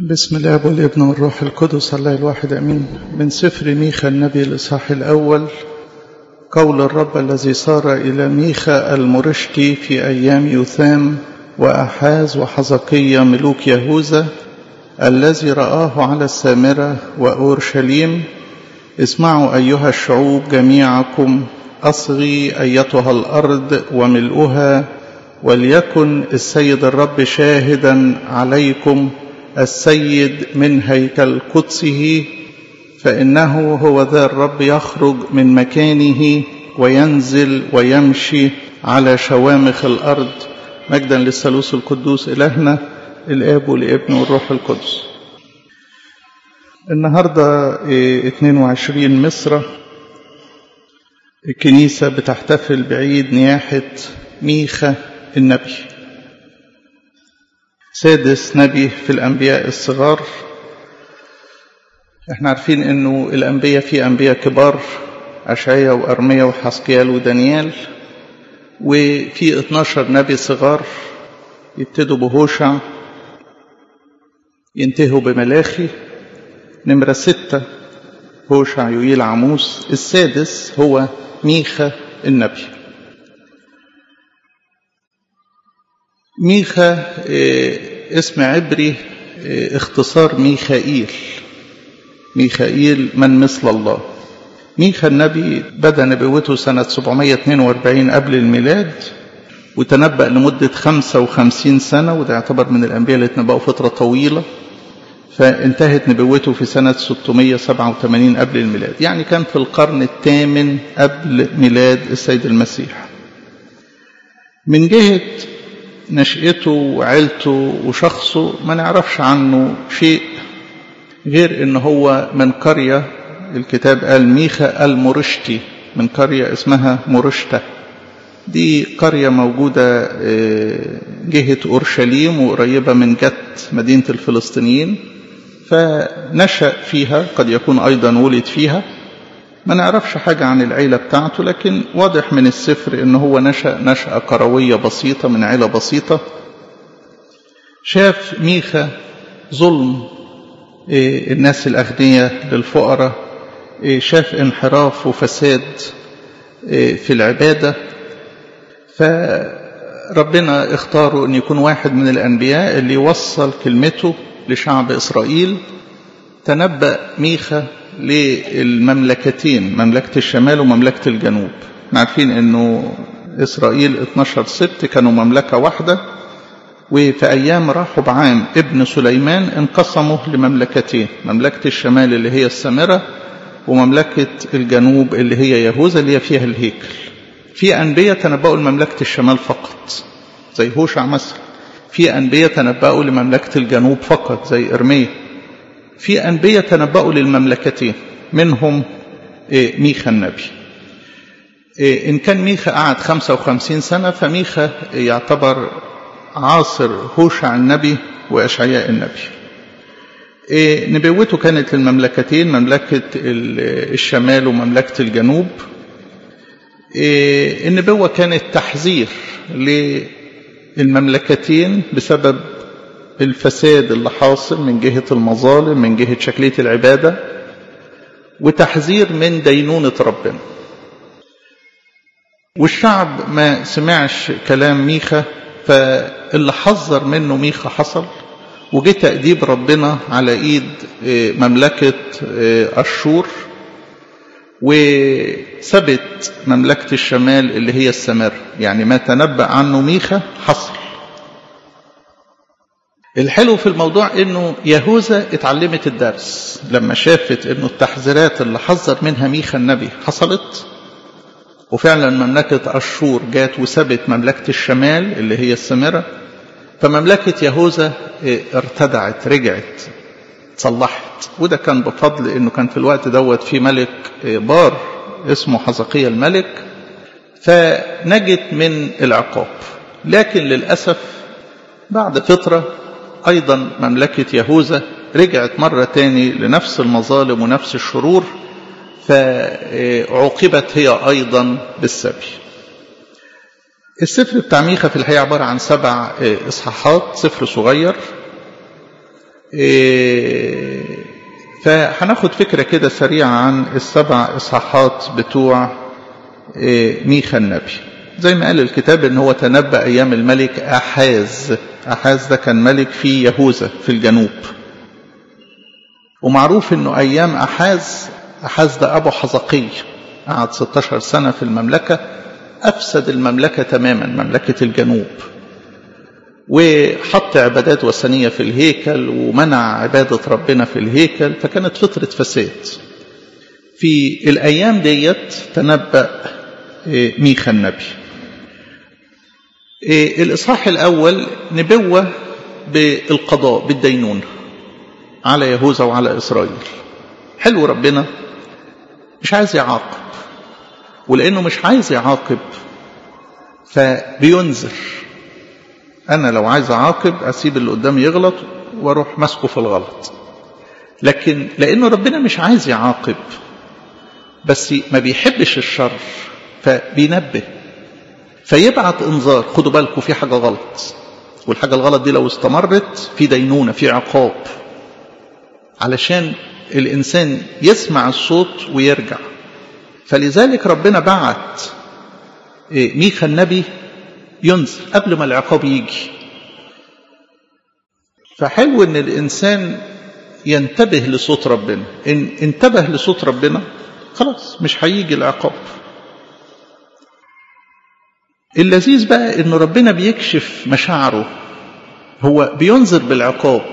بسم الله والابن والروح القدس الله الواحد امين من سفر ميخا النبي الاصحاح الاول قول الرب الذي صار الى ميخا المرشتي في ايام يثام واحاز وحزقية ملوك يهوذا الذي رآه على السامرة وأورشليم اسمعوا أيها الشعوب جميعكم أصغي أيتها الأرض وملؤها وليكن السيد الرب شاهدا عليكم السيد من هيكل قدسه فإنه هو ذا الرب يخرج من مكانه وينزل ويمشي على شوامخ الأرض مجدا للثالوث القدوس إلهنا الآب والابن والروح القدس النهاردة 22 مصر الكنيسة بتحتفل بعيد نياحة ميخا النبي سادس نبي في الأنبياء الصغار احنا عارفين انه الأنبياء في أنبياء كبار أشعية وأرمية وحسقيال ودانيال وفي 12 نبي صغار يبتدوا بهوشع ينتهوا بملاخي نمرة ستة هوشع يويل عموس السادس هو ميخا النبي ميخا اسم عبري اختصار ميخائيل ميخائيل من مثل الله ميخا النبي بدأ نبوته سنة 742 قبل الميلاد وتنبأ لمدة 55 سنة وده يعتبر من الأنبياء اللي اتنبأوا فترة طويلة فانتهت نبوته في سنة 687 قبل الميلاد يعني كان في القرن الثامن قبل ميلاد السيد المسيح من جهة نشأته وعيلته وشخصه ما نعرفش عنه شيء غير ان هو من قرية الكتاب قال ميخا المرشتي من قرية اسمها مرشتة دي قرية موجودة جهة أورشليم وقريبة من جت مدينة الفلسطينيين فنشأ فيها قد يكون أيضا ولد فيها ما نعرفش حاجة عن العيلة بتاعته لكن واضح من السفر ان هو نشأ نشأة كروية بسيطة من عيلة بسيطة شاف ميخا ظلم الناس الأغنياء للفقراء شاف انحراف وفساد في العبادة فربنا اختاره أن يكون واحد من الأنبياء اللي يوصل كلمته لشعب إسرائيل تنبأ ميخا للمملكتين مملكة الشمال ومملكة الجنوب عارفين أنه إسرائيل 12 سبت كانوا مملكة واحدة وفي أيام راحوا بعام ابن سليمان انقسموا لمملكتين مملكة الشمال اللي هي السامرة ومملكة الجنوب اللي هي يهوذا اللي هي فيها الهيكل في أنبياء تنبأوا لمملكة الشمال فقط زي هوشع مثلا في أنبياء تنبأوا لمملكة الجنوب فقط زي إرميا في أنبياء تنبأوا للمملكتين منهم ميخا النبي إن كان ميخا قعد 55 سنة فميخا يعتبر عاصر هوشع النبي وأشعياء النبي نبوته كانت للمملكتين مملكة الشمال ومملكة الجنوب النبوة كانت تحذير للمملكتين بسبب الفساد اللي حاصل من جهة المظالم من جهة شكلية العبادة وتحذير من دينونة ربنا والشعب ما سمعش كلام ميخا فاللي حذر منه ميخا حصل وجه تأديب ربنا على ايد مملكة أشور وثبت مملكة الشمال اللي هي السمر يعني ما تنبأ عنه ميخا حصل الحلو في الموضوع انه يهوذا اتعلمت الدرس لما شافت انه التحذيرات اللي حذر منها ميخا النبي حصلت وفعلا مملكة أشور جات وثبت مملكة الشمال اللي هي السمرة فمملكة يهوذا ارتدعت رجعت صلحت وده كان بفضل انه كان في الوقت دوت في ملك بار اسمه حزقية الملك فنجت من العقاب لكن للأسف بعد فترة أيضا مملكة يهوذا رجعت مرة تاني لنفس المظالم ونفس الشرور فعوقبت هي أيضا بالسبي السفر بتاع ميخا في الحقيقة عبارة عن سبع إصحاحات سفر صغير إيه فهناخد فكرة كده سريعة عن السبع إصحاحات بتوع إيه ميخا النبي زي ما قال الكتاب ان هو تنبأ ايام الملك احاز احاز ده كان ملك في يهوذا في الجنوب ومعروف انه ايام احاز احاز ده ابو حزقي قعد 16 سنة في المملكة افسد المملكة تماما مملكة الجنوب وحط عبادات وثنية في الهيكل ومنع عبادة ربنا في الهيكل فكانت فترة فساد في الأيام ديت تنبأ ميخا النبي الإصحاح الأول نبوة بالقضاء بالدينونة على يهوذا وعلى إسرائيل حلو ربنا مش عايز يعاقب ولأنه مش عايز يعاقب فبينذر أنا لو عايز أعاقب أسيب اللي قدامي يغلط وأروح ماسكه في الغلط لكن لأنه ربنا مش عايز يعاقب بس ما بيحبش الشر فبينبه فيبعت انذار خدوا بالكم في حاجة غلط والحاجة الغلط دي لو استمرت في دينونة في عقاب علشان الإنسان يسمع الصوت ويرجع فلذلك ربنا بعت ميخا النبي ينزل قبل ما العقاب يجي فحلو ان الانسان ينتبه لصوت ربنا ان انتبه لصوت ربنا خلاص مش هيجي العقاب اللذيذ بقى ان ربنا بيكشف مشاعره هو بينذر بالعقاب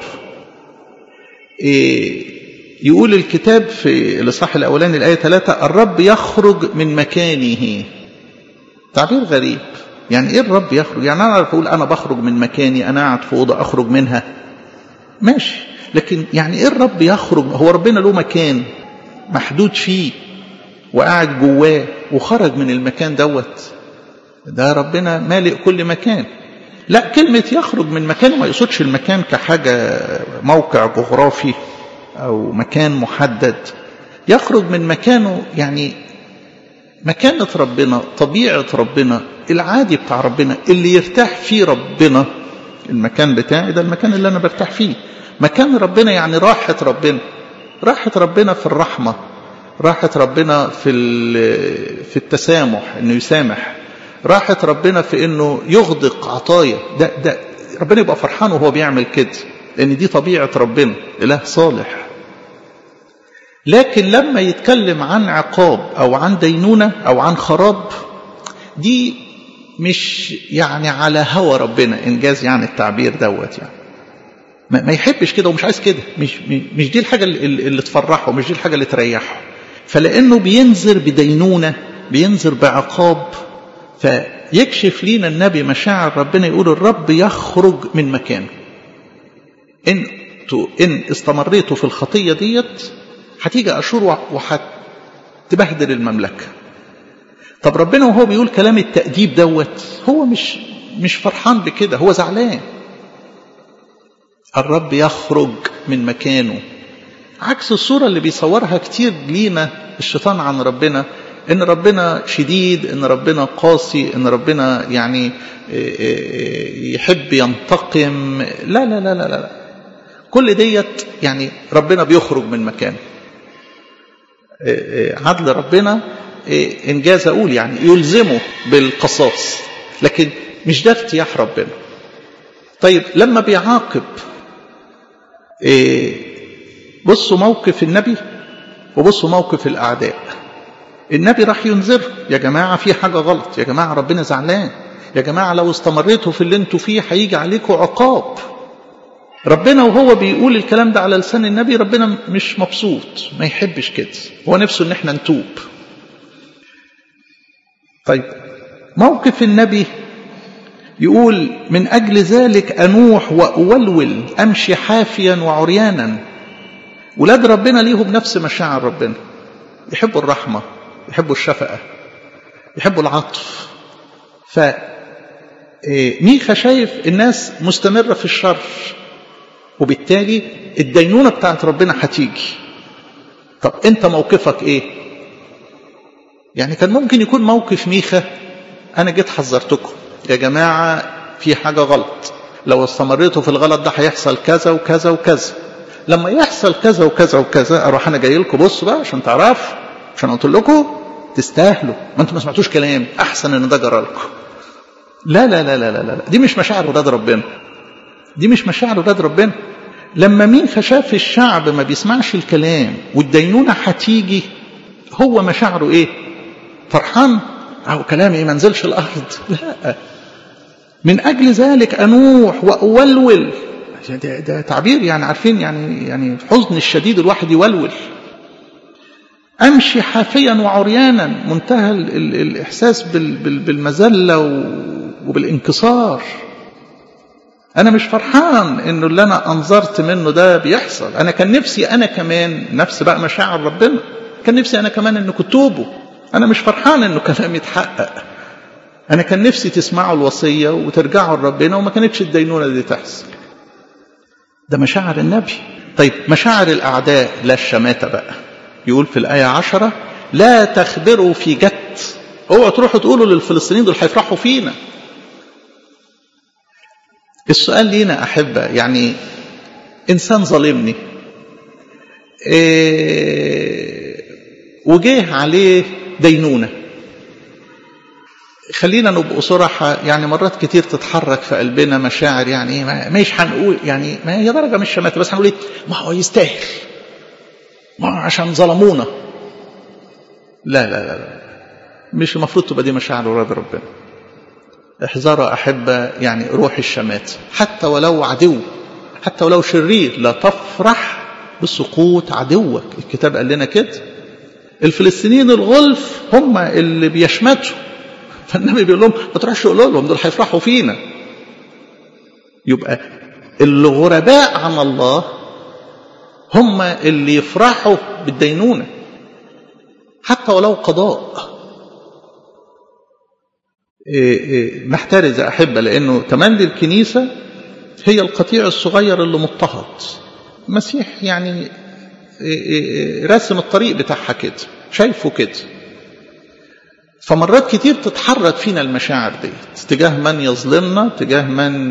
إيه يقول الكتاب في الاصحاح الاولاني الايه 3 الرب يخرج من مكانه تعبير غريب يعني ايه الرب يخرج يعني انا اعرف اقول انا بخرج من مكاني انا قاعد في اوضه اخرج منها ماشي لكن يعني ايه الرب يخرج هو ربنا له مكان محدود فيه وقاعد جواه وخرج من المكان دوت ده ربنا مالئ كل مكان لا كلمة يخرج من مكانه ما يقصدش المكان كحاجة موقع جغرافي أو مكان محدد يخرج من مكانه يعني مكانة ربنا طبيعة ربنا العادي بتاع ربنا اللي يرتاح فيه ربنا المكان بتاعي ده المكان اللي أنا برتاح فيه مكان ربنا يعني راحة ربنا راحة ربنا في الرحمة راحة ربنا في في التسامح انه يسامح راحة ربنا في انه يغدق عطايا ده ده ربنا يبقى فرحان وهو بيعمل كده لان دي طبيعة ربنا اله صالح لكن لما يتكلم عن عقاب او عن دينونة او عن خراب دي مش يعني على هوى ربنا انجاز يعني التعبير دوت يعني ما, ما يحبش كده ومش عايز كده مش مش دي الحاجه اللي, اللي تفرحه مش دي الحاجه اللي تريحه فلانه بينذر بدينونه بينذر بعقاب فيكشف لينا النبي مشاعر ربنا يقول الرب يخرج من مكانه ان ان استمريتوا في الخطيه ديت هتيجي اشور وهتبهدل المملكه طب ربنا وهو بيقول كلام التأديب دوت هو مش مش فرحان بكده هو زعلان الرب يخرج من مكانه عكس الصورة اللي بيصورها كتير لينا الشيطان عن ربنا ان ربنا شديد ان ربنا قاسي ان ربنا يعني يحب ينتقم لا لا لا لا لا كل ديت يعني ربنا بيخرج من مكانه عدل ربنا انجاز اقول يعني يلزمه بالقصاص لكن مش ده ارتياح ربنا طيب لما بيعاقب بصوا موقف النبي وبصوا موقف الاعداء النبي راح ينذر يا جماعه في حاجه غلط يا جماعه ربنا زعلان يا جماعه لو استمريتوا في اللي انتوا فيه هيجي عليكم عقاب ربنا وهو بيقول الكلام ده على لسان النبي ربنا مش مبسوط ما يحبش كده هو نفسه ان احنا نتوب طيب موقف النبي يقول من أجل ذلك أنوح وأولول أمشي حافيا وعريانا ولاد ربنا ليهم نفس مشاعر ربنا يحبوا الرحمة يحبوا الشفقة يحبوا العطف ف ميخا شايف الناس مستمرة في الشر وبالتالي الدينونة بتاعت ربنا هتيجي طب انت موقفك ايه يعني كان ممكن يكون موقف ميخا انا جيت حذرتكم يا جماعة في حاجة غلط لو استمريتوا في الغلط ده هيحصل كذا وكذا وكذا لما يحصل كذا وكذا وكذا اروح انا جاي لكم بصوا بقى عشان تعرفوا عشان قلت لكم تستاهلوا ما انتم ما سمعتوش كلام احسن ان ده جرى لكم لا لا لا لا لا لا دي مش مشاعر ولاد ربنا دي مش مشاعر ولاد ربنا لما مين شاف الشعب ما بيسمعش الكلام والدينونه هتيجي هو مشاعره ايه فرحان او كلامي ايه ما نزلش الارض لا من اجل ذلك انوح واولول ده, ده تعبير يعني عارفين يعني يعني الحزن الشديد الواحد يولول امشي حافيا وعريانا منتهى ال ال الاحساس بال بال بالمذله وبالانكسار انا مش فرحان انه اللي انا انظرت منه ده بيحصل انا كان نفسي انا كمان نفس بقى مشاعر ربنا كان نفسي انا كمان انكم تتوبوا انا مش فرحان انه كلامي يتحقق انا كان نفسي تسمعوا الوصيه وترجعوا لربنا وما كانتش الدينونه دي تحصل ده مشاعر النبي طيب مشاعر الاعداء لا الشماته بقى يقول في الايه عشرة لا تخبروا في جت اوعوا تروحوا تقولوا للفلسطينيين دول هيفرحوا فينا السؤال لينا أحبة يعني إنسان ظالمني إيه وجه عليه دينونة خلينا نبقى صراحة يعني مرات كتير تتحرك في قلبنا مشاعر يعني ما مش هنقول يعني ما هي درجة مش شماتة بس هنقول ايه ما هو يستاهل ما هو عشان ظلمونا لا لا لا لا مش المفروض تبقى دي مشاعر ولاد ربنا احذروا أحبة يعني روح الشمات حتى ولو عدو حتى ولو شرير لا تفرح بسقوط عدوك الكتاب قال لنا كده الفلسطينيين الغلف هم اللي بيشمتوا فالنبي بيقول لهم ما تروحش تقولوا لهم دول هيفرحوا فينا يبقى الغرباء عن الله هم اللي يفرحوا بالدينونة حتى ولو قضاء نحترز أحبة لأنه تملي الكنيسة هي القطيع الصغير اللي مضطهد المسيح يعني رسم الطريق بتاعها كده شايفه كده فمرات كتير تتحرك فينا المشاعر دي تجاه من يظلمنا تجاه من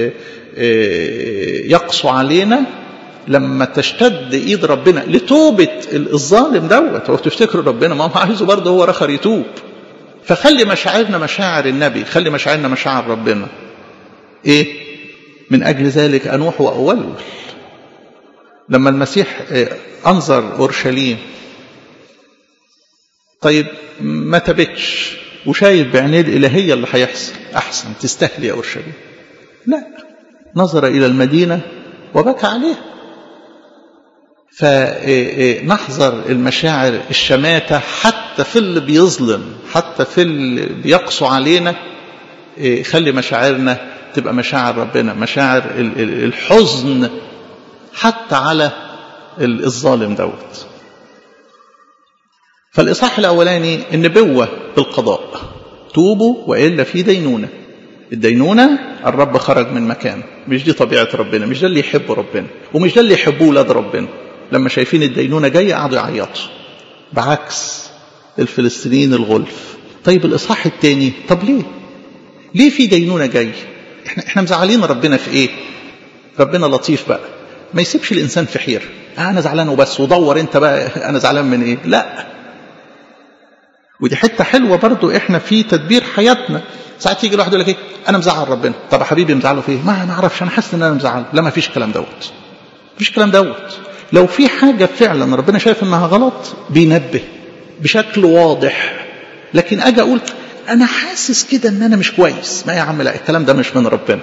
يقسو علينا لما تشتد ايد ربنا لتوبة الظالم دوت هو تفتكروا ربنا ما هو عايزه برضه هو رخر يتوب فخلي مشاعرنا مشاعر النبي خلي مشاعرنا مشاعر ربنا ايه من اجل ذلك انوح واولول لما المسيح انظر اورشليم طيب ما تبتش وشايف بعينيه الالهيه اللي هيحصل احسن تستاهل يا اورشليم لا نظر الى المدينه وبكى عليها فنحذر المشاعر الشماتة حتى في اللي بيظلم حتى في اللي بيقسو علينا خلي مشاعرنا تبقى مشاعر ربنا مشاعر الحزن حتى على الظالم دوت فالإصحاح الأولاني النبوة بالقضاء توبوا وإلا في دينونة الدينونة الرب خرج من مكانه مش دي طبيعة ربنا مش ده اللي يحبه ربنا ومش ده اللي يحبوه ولاد ربنا لما شايفين الدينونة جاية قعدوا يعيطوا بعكس الفلسطينيين الغلف طيب الإصحاح الثاني طب ليه ليه في دينونة جاي احنا, احنا مزعلين ربنا في ايه ربنا لطيف بقى ما يسيبش الإنسان في حير آه أنا زعلان وبس ودور أنت بقى أنا زعلان من إيه لا ودي حتة حلوة برضو إحنا في تدبير حياتنا ساعات يجي الواحد يقول لك إيه أنا مزعل ربنا طب يا حبيبي مزعله في إيه ما أعرفش أنا حاسس إن أنا مزعل لا ما فيش الكلام دوت مفيش الكلام دوت لو في حاجة فعلا ربنا شايف إنها غلط بينبه بشكل واضح لكن أجي أقول أنا حاسس كده إن أنا مش كويس ما يا عم لا الكلام ده مش من ربنا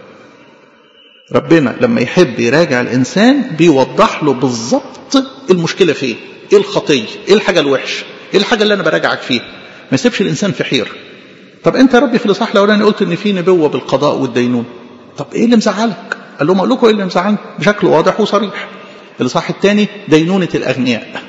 ربنا لما يحب يراجع الإنسان بيوضح له بالظبط المشكلة فين إيه الخطية إيه الحاجة الوحشة إيه الحاجة اللي أنا براجعك فيها ما يسيبش الإنسان في حير طب أنت يا ربي في الإصحاح الأولاني قلت إن في نبوة بالقضاء والدينون طب إيه اللي مزعلك قال لهم أقول لكم إيه اللي مزعلني بشكل واضح وصريح الإصحاح الثاني دينونة الأغنياء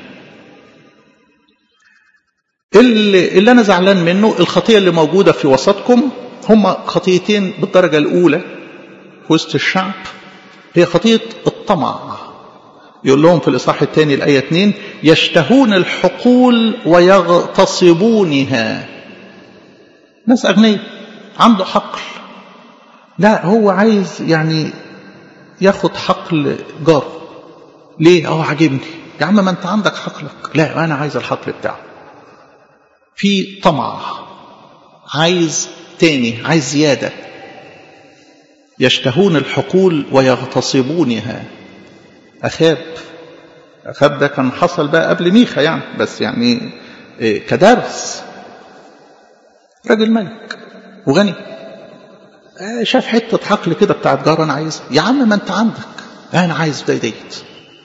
اللي, اللي أنا زعلان منه الخطية اللي موجودة في وسطكم هما خطيتين بالدرجة الأولى في وسط الشعب هي خطية الطمع يقول لهم في الإصحاح الثاني الآية 2 يشتهون الحقول ويغتصبونها ناس أغنياء عنده حقل لا هو عايز يعني ياخد حقل جاره ليه اه عاجبني يا عم ما انت عندك حقلك لا انا عايز الحقل بتاعه في طمع عايز تاني عايز زياده يشتهون الحقول ويغتصبونها اخاب اخاب ده كان حصل بقى قبل ميخا يعني بس يعني إيه كدرس راجل ملك وغني شاف حته حقل كده بتاعت جار انا عايزها يا عم ما انت عندك انا عايز ده ديت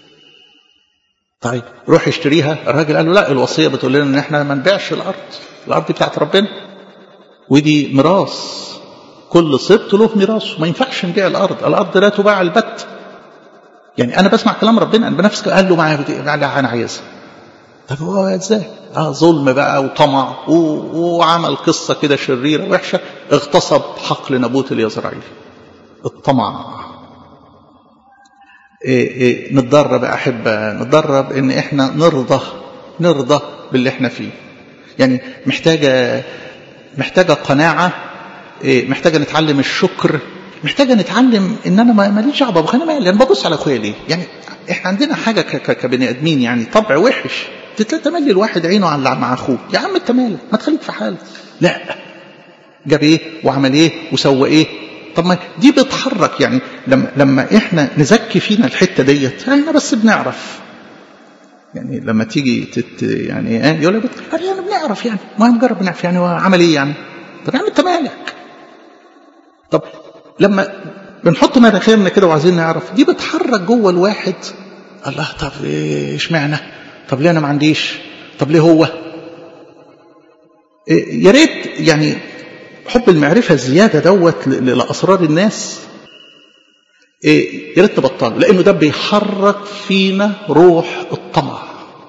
طيب روح اشتريها الراجل قال له لا الوصيه بتقول لنا ان احنا ما نبيعش الارض الارض دي بتاعت ربنا ودي ميراث كل سبط له ميراثه ما ينفعش نبيع الارض الارض لا تباع البت يعني انا بسمع كلام ربنا انا بنفس قال له معايا لا انا عايزها طب هو ازاي اه ظلم بقى وطمع وعمل قصه كده شريره وحشه اغتصب حقل نابوت اليزرعيلي الطمع إيه إيه نتدرب يا احبه نتدرب ان احنا نرضى نرضى باللي احنا فيه يعني محتاجه محتاجه قناعه إيه محتاجه نتعلم الشكر محتاجه نتعلم ان انا ماليش دعوه بخانا مالي انا ببص على اخويا ليه يعني احنا عندنا حاجه كبني ادمين يعني طبع وحش تتملي الواحد عينه على مع اخوه يا عم انت مالك ما تخليك في حالك لا جاب ايه وعمل ايه وسوى ايه طب ما دي بتحرك يعني لما لما احنا نزكي فينا الحته ديت احنا بس بنعرف يعني لما تيجي تت يعني ايه يقول لك يعني بنعرف يعني ما مجرد بنعرف يعني هو عمل ايه يعني طب يا عم انت مالك طب لما بنحط مناخيرنا كده وعايزين نعرف دي بتحرك جوه الواحد الله طب اشمعنى طب ليه انا ما عنديش طب ليه هو إيه يا ريت يعني حب المعرفه الزياده دوت لاسرار الناس إيه يا ريت نبطله لانه ده بيحرك فينا روح الطمع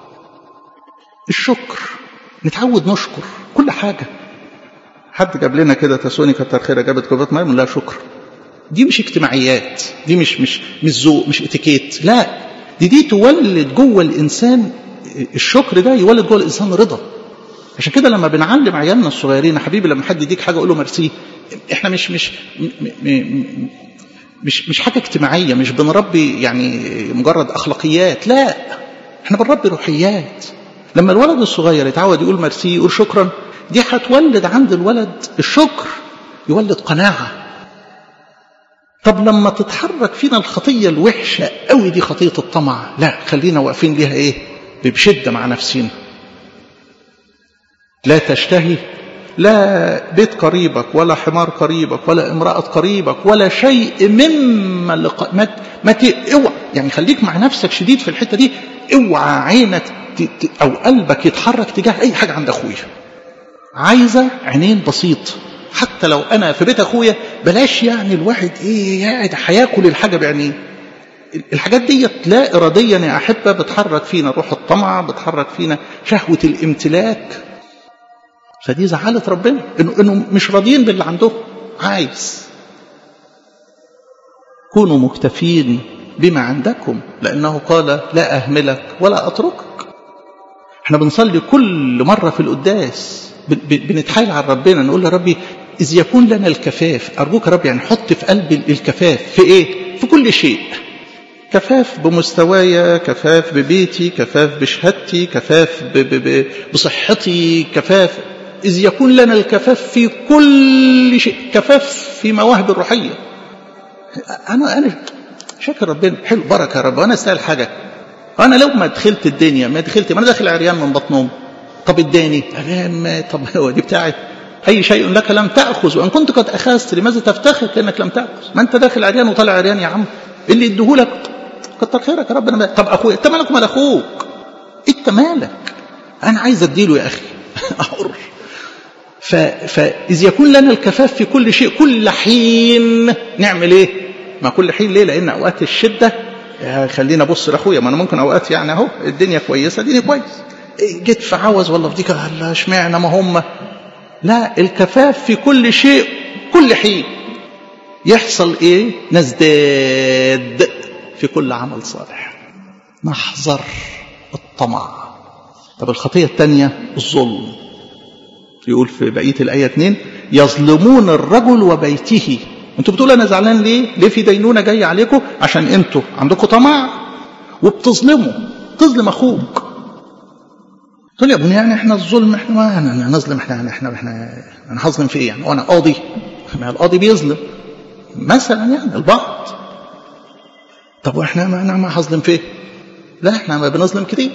الشكر نتعود نشكر كل حاجه حد جاب لنا كده تسوني كتر خيرها جابت كوبايه ميه لا شكر دي مش اجتماعيات دي مش مش مش ذوق مش اتيكيت لا دي دي تولد جوه الانسان الشكر ده يولد جوه الانسان رضا عشان كده لما بنعلم عيالنا الصغيرين يا حبيبي لما حد يديك حاجه قول له ميرسي احنا مش مش مش مش حاجه اجتماعيه مش بنربي يعني مجرد اخلاقيات لا احنا بنربي روحيات لما الولد الصغير يتعود يقول ميرسي يقول شكرا دي هتولد عند الولد الشكر يولد قناعه طب لما تتحرك فينا الخطيه الوحشه قوي دي خطيه الطمع لا خلينا واقفين ليها ايه بشده مع نفسنا لا تشتهي لا بيت قريبك ولا حمار قريبك ولا امرأة قريبك ولا شيء مما لق... ما ما ت... اوعى يعني خليك مع نفسك شديد في الحتة دي اوعى عينك ت... ت... او قلبك يتحرك تجاه اي حاجة عند اخويا عايزة عينين بسيط حتى لو انا في بيت اخويا بلاش يعني الواحد ايه قاعد هياكل الحاجة بعينيه الحاجات ديت لا اراديا يا احبه بتحرك فينا روح الطمع بتحرك فينا شهوه الامتلاك فدي زعلت ربنا انه انه مش راضيين باللي عندهم عايز كونوا مكتفين بما عندكم لانه قال لا اهملك ولا اتركك احنا بنصلي كل مره في القداس بنتحايل على ربنا نقول يا ربي اذ يكون لنا الكفاف ارجوك يا رب يعني حط في قلبي الكفاف في ايه في كل شيء كفاف بمستوايا كفاف ببيتي كفاف بشهادتي كفاف ب ب ب بصحتي كفاف إذ يكون لنا الكفاف في كل شيء كفاف في مواهب الروحية أنا أنا شاكر ربنا حلو بركة يا رب وأنا أستاهل حاجة أنا لو ما دخلت الدنيا ما دخلت ما أنا داخل عريان من بطنهم طب اداني ما طب هو دي بتاعت أي شيء لك لم تأخذ وإن كنت قد أخذت لماذا تفتخر كأنك لم تأخذ ما أنت داخل عريان وطالع عريان يا عم اللي اديهولك كتر خيرك يا رب أنا طب أخويا أنت مالك ومال أخوك أنت مالك أنا عايز أديله يا أخي أحر فإذ يكون لنا الكفاف في كل شيء كل حين نعمل إيه ما كل حين ليه لأن أوقات الشدة خلينا أبص لأخويا ما أنا ممكن أوقات يعني أهو الدنيا كويسة الدنيا كويس جيت في عوز ولا في ديك اشمعنى ما هم لا الكفاف في كل شيء كل حين يحصل ايه نزداد في كل عمل صالح نحذر الطمع طب الخطية الثانية الظلم يقول في بقية الآية 2 يظلمون الرجل وبيته انتوا بتقولوا انا زعلان ليه ليه في دينونة جاية عليكم عشان انتوا عندكم طمع وبتظلمه تظلم اخوك تقول يا ابني يعني احنا الظلم احنا ما احنا نظلم احنا يعني احنا احنا انا هظلم في ايه يعني وانا قاضي ما القاضي بيظلم مثلا يعني البعض طب واحنا ما انا ما هظلم في ايه لا احنا ما بنظلم كتير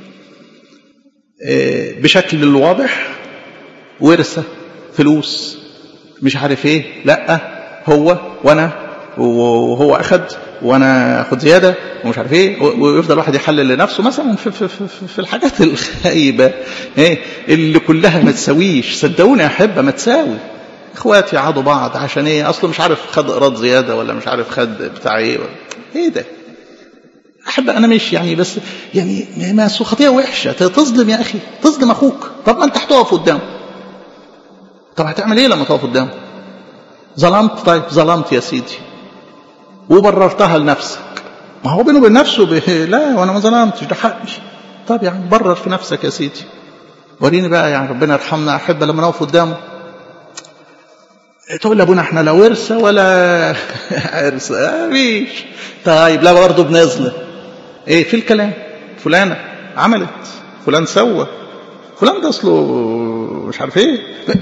اه بشكل واضح ورثه فلوس مش عارف ايه لا هو وانا وهو اخد وانا اخد زياده ومش عارف ايه ويفضل واحد يحلل لنفسه مثلا في, في, في, في الحاجات الخايبه ايه اللي كلها ما تساويش صدقوني يا احبه ما تساوي اخواتي يعادوا بعض عشان ايه اصله مش عارف خد ايراد زياده ولا مش عارف خد بتاع ايه ولا ايه ده احب انا مش يعني بس يعني ما خطيه وحشه تظلم يا اخي تظلم اخوك طب ما انت هتقف قدامه طب هتعمل ايه لما تقف قدامه ظلمت طيب ظلمت يا سيدي وبررتها لنفسك ما هو بينه وبين نفسه به... لا وانا ما ظلمتش ده حقي طب يعني برر في نفسك يا سيدي وريني بقى يعني ربنا يرحمنا احب لما نقف قدامه تقول لي ابونا احنا لا ورثه ولا عرسه مفيش طيب لا برضه بنظلم ايه في الكلام فلانه عملت فلان سوى فلان ده اصله مش عارف ايه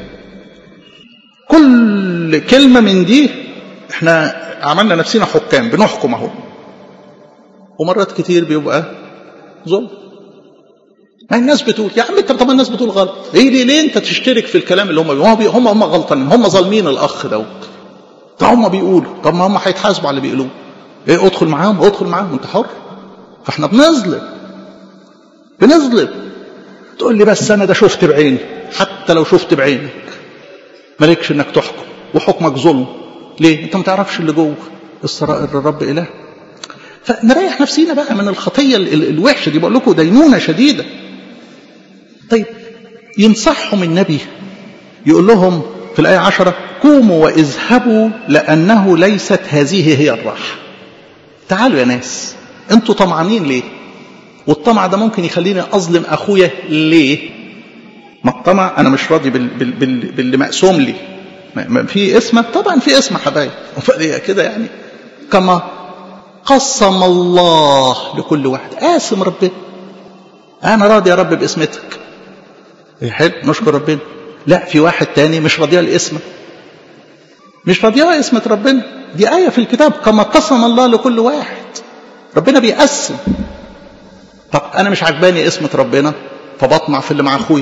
كل كلمه من دي احنا عملنا نفسنا حكام بنحكم اهو ومرات كتير بيبقى ظلم ما الناس بتقول يا عم انت طب الناس بتقول غلط ايه ليه ليه انت تشترك في الكلام اللي هم بيقولوا هم هم غلطانين هم ظالمين الاخ دوت طب هم بيقولوا طب ما هم هيتحاسبوا على اللي بيقولوه ايه ادخل معاهم ادخل معاهم انت حر فاحنا بنظلم بنظلم تقول لي بس انا ده شفت بعيني حتى لو شفت بعينك مالكش انك تحكم وحكمك ظلم ليه انت ما تعرفش اللي جوه السرائر الرب اله فنريح نفسينا بقى من الخطيه الوحشه دي بقول لكم دينونه شديده طيب ينصحهم النبي يقول لهم في الآية عشرة قوموا واذهبوا لأنه ليست هذه هي الراحة تعالوا يا ناس انتوا طمعانين ليه والطمع ده ممكن يخليني أظلم أخويا ليه ما الطمع أنا مش راضي بال بال بال باللي مقسوم لي ما في اسمه طبعا في اسم حبايب كده يعني كما قسم الله لكل واحد قاسم ربنا انا راضي يا رب باسمتك حلو نشكر ربنا لا في واحد تاني مش راضيه الاسم مش راضيه اسمة ربنا دي آية في الكتاب كما قسم الله لكل واحد ربنا بيقسم طب أنا مش عجباني اسمة ربنا فبطمع في اللي مع أخويا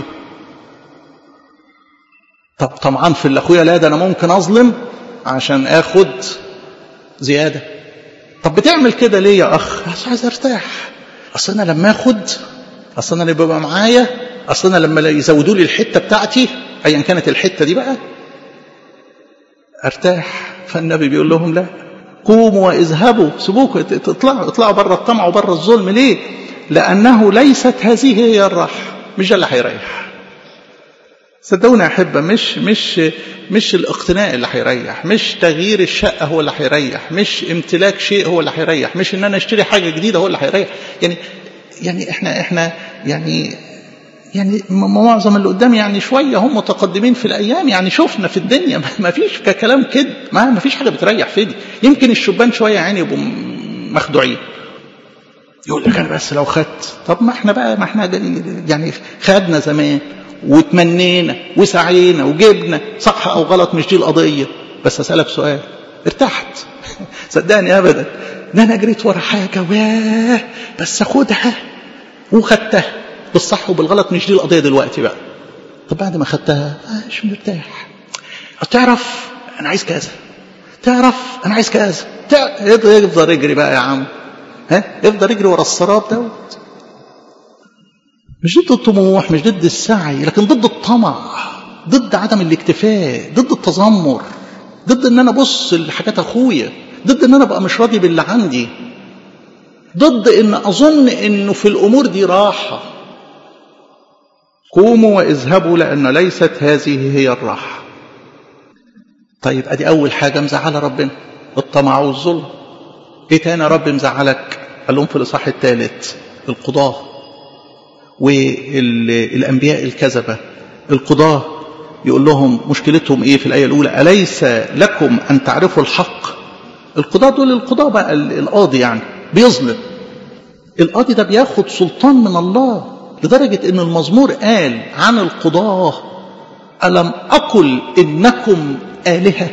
طب طمعان في اللي أخويا لا ده أنا ممكن أظلم عشان آخد زيادة طب بتعمل كده ليه يا أخ أصل عايز أرتاح أصل أنا لما آخد أصل أنا اللي بيبقى معايا أصل أنا لما يزودوا لي الحتة بتاعتي أيا كانت الحتة دي بقى أرتاح فالنبي بيقول لهم لا قوموا واذهبوا سيبوكوا اطلعوا اطلعوا بره الطمع وبره الظلم ليه؟ لأنه ليست هذه هي الراحة مش ده اللي هيريح صدقوني يا أحبة مش مش مش الاقتناء اللي هيريح مش تغيير الشقة هو اللي هيريح مش امتلاك شيء هو اللي هيريح مش ان انا اشتري حاجة جديدة هو اللي هيريح يعني يعني احنا احنا يعني يعني معظم اللي قدام يعني شوية هم متقدمين في الأيام يعني شفنا في الدنيا ما فيش كلام كده ما, ما فيش حاجة بتريح في دي يمكن الشبان شوية يعني يبقوا مخدوعين يقول لك أنا بس لو خدت طب ما احنا بقى ما احنا يعني خدنا زمان وتمنينا وسعينا وجبنا صح أو غلط مش دي القضية بس أسألك سؤال ارتحت صدقني أبدا ده أنا جريت ورا حاجة واه بس أخدها وخدتها بالصح وبالغلط مش دي القضيه دلوقتي بقى طب بعد ما خدتها مش مرتاح تعرف انا عايز كذا تعرف انا عايز كذا يفضل يجري بقى يا عم ها يفضل يجري ورا السراب دوت مش ضد الطموح مش ضد السعي لكن ضد الطمع ضد عدم الاكتفاء ضد التذمر ضد ان انا ابص لحاجات اخويا ضد ان انا ابقى مش راضي باللي عندي ضد ان اظن انه في الامور دي راحه قوموا واذهبوا لأن ليست هذه هي الراحة طيب أدي أول حاجة مزعلة ربنا الطمع والظلم إيه تاني يا رب مزعلك قال لهم في الإصحاح الثالث القضاة والأنبياء الكذبة القضاة يقول لهم مشكلتهم إيه في الآية الأولى أليس لكم أن تعرفوا الحق القضاة دول القضاة بقى القاضي يعني بيظلم القاضي ده بياخد سلطان من الله لدرجة ان المزمور قال عن القضاة ألم أقل إنكم آلهة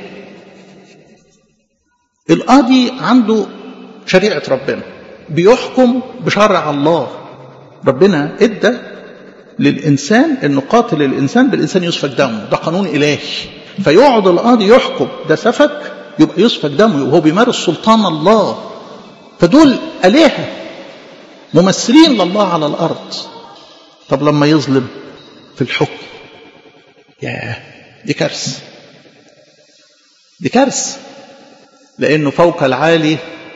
القاضي عنده شريعة ربنا بيحكم بشرع الله ربنا ادى للإنسان أنه قاتل الإنسان بالإنسان يسفك دمه ده قانون إلهي فيقعد القاضي يحكم ده سفك يبقى يسفك دمه وهو بيمارس سلطان الله فدول آلهة ممثلين لله على الأرض طب لما يظلم في الحكم ياه دي كارثة دي كارثة لأنه فوق العالي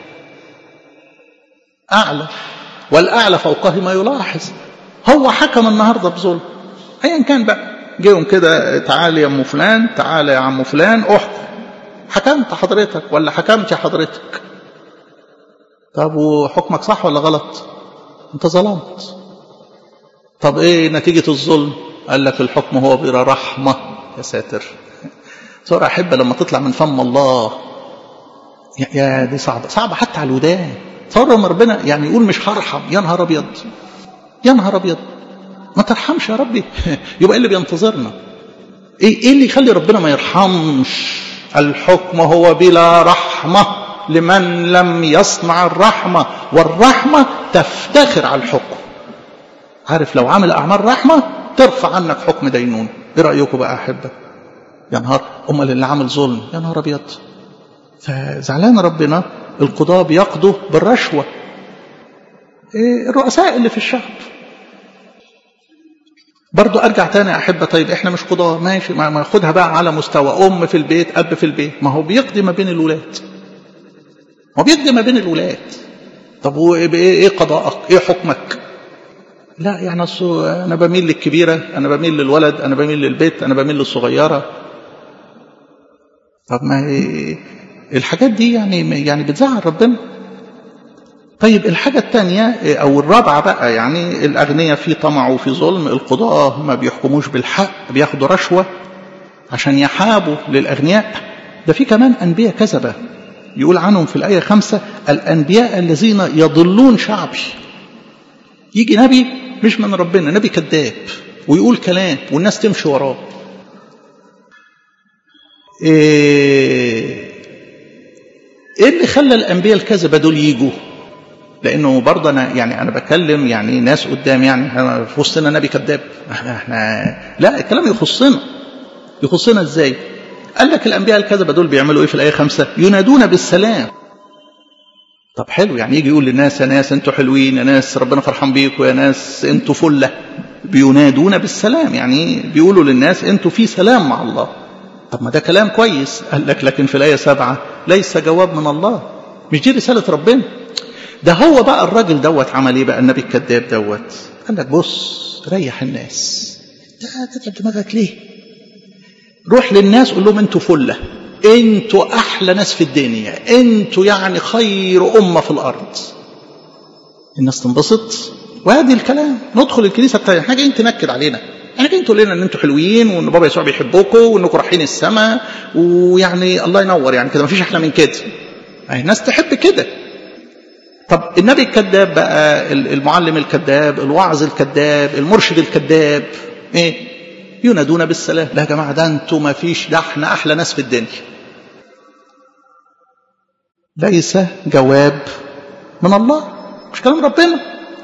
أعلى والأعلى فوقه ما يلاحظ هو حكم النهاردة بظلم أيا كان بقى جيهم كده تعالى يا أم فلان تعالى يا عم فلان احكم حكمت حضرتك ولا حكمت يا حضرتك طب وحكمك صح ولا غلط انت ظلمت طب ايه نتيجة الظلم قال لك الحكم هو بلا رحمة يا ساتر صورة أحبة لما تطلع من فم الله يا, يا دي صعبة صعبة حتى على الودان تصور لما ربنا يعني يقول مش هرحم يا نهار أبيض يا نهار أبيض ما ترحمش يا ربي يبقى ايه اللي بينتظرنا ايه ايه اللي يخلي ربنا ما يرحمش الحكم هو بلا رحمة لمن لم يصنع الرحمة والرحمة تفتخر على الحكم عارف لو عمل أعمال رحمة ترفع عنك حكم دينون ايه رأيكم بقى أحبة يا نهار أمال اللي عامل ظلم يا نهار أبيض فزعلان ربنا القضاة بيقضوا بالرشوة إيه الرؤساء اللي في الشعب برضو ارجع تاني يا احبه طيب احنا مش قضاه ماشي ما ناخدها بقى على مستوى ام في البيت اب في البيت ما هو بيقضي ما بين الولاد هو بيقضي ما بين الولاد طب وايه ايه قضاءك ايه حكمك لا يعني انا بميل للكبيره انا بميل للولد انا بميل للبيت انا بميل للصغيره طب ما هي الحاجات دي يعني يعني بتزعل ربنا طيب الحاجة الثانية أو الرابعة بقى يعني الأغنياء في طمع وفي ظلم القضاة ما بيحكموش بالحق بياخدوا رشوة عشان يحابوا للأغنياء ده في كمان أنبياء كذبة يقول عنهم في الآية خمسة الأنبياء الذين يضلون شعبي يجي نبي مش من ربنا نبي كذاب ويقول كلام والناس تمشي وراه إيه, إيه اللي خلى الأنبياء الكذبة دول يجوا لانه برضه انا يعني انا بكلم يعني ناس قدام يعني في وسطنا نبي كذاب احنا احنا لا الكلام يخصنا يخصنا ازاي؟ قال لك الانبياء الكذبه دول بيعملوا ايه في الايه خمسه؟ ينادون بالسلام طب حلو يعني يجي يقول للناس يا ناس انتوا حلوين يا ناس ربنا فرحان بيكم يا ناس انتوا فله بينادون بالسلام يعني بيقولوا للناس انتوا في سلام مع الله طب ما ده كلام كويس قال لك لكن في الايه سبعه ليس جواب من الله مش دي رساله ربنا ده هو بقى الراجل دوت عمل ايه بقى النبي الكذاب دوت قال لك بص ريح الناس تتعب دماغك ليه روح للناس قول لهم انتوا فله انتوا احلى ناس في الدنيا انتوا يعني خير امه في الارض الناس تنبسط وادي الكلام ندخل الكنيسه بتاعتنا احنا جايين تنكد علينا احنا جايين تقول لنا ان انتوا حلوين وان بابا يسوع بيحبكم وانكم رايحين السماء ويعني الله ينور يعني كده مفيش احلى من كده الناس تحب كده طب النبي الكذاب بقى المعلم الكذاب الواعظ الكذاب المرشد الكذاب ايه ينادون بالسلام لا يا جماعه ده انتوا ما فيش ده احنا احلى ناس في الدنيا ليس جواب من الله مش كلام ربنا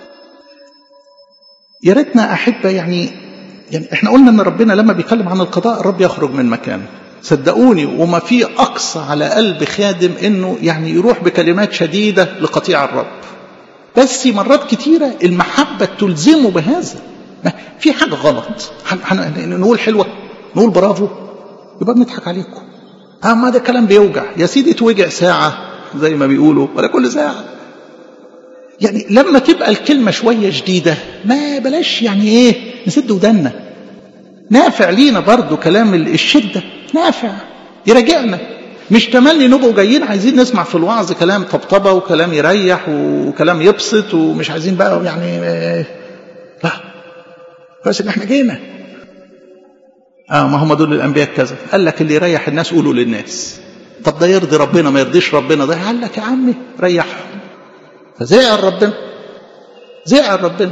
يا ريتنا احبه يعني يعني احنا قلنا ان ربنا لما بيتكلم عن القضاء الرب يخرج من مكانه صدقوني وما في أقصى على قلب خادم إنه يعني يروح بكلمات شديدة لقطيع الرب بس مرات كتيرة المحبة تلزمه بهذا ما في حاجة غلط نقول حلوة نقول برافو يبقى بنضحك عليكم اه ما ده كلام بيوجع يا سيدي توجع ساعة زي ما بيقولوا ولا كل ساعة يعني لما تبقى الكلمة شوية جديدة ما بلاش يعني ايه نسد ودنا نافع لينا برضو كلام الشدة نافع يراجعنا مش تملي نبقوا جايين عايزين نسمع في الوعظ كلام طبطبة وكلام يريح وكلام يبسط ومش عايزين بقى يعني لا بس ان احنا جينا اه ما هم دول الانبياء كذا قال لك اللي يريح الناس قولوا للناس طب ده يرضي ربنا ما يرضيش ربنا ده قال لك يا عمي ريحهم فزعل ربنا زعل ربنا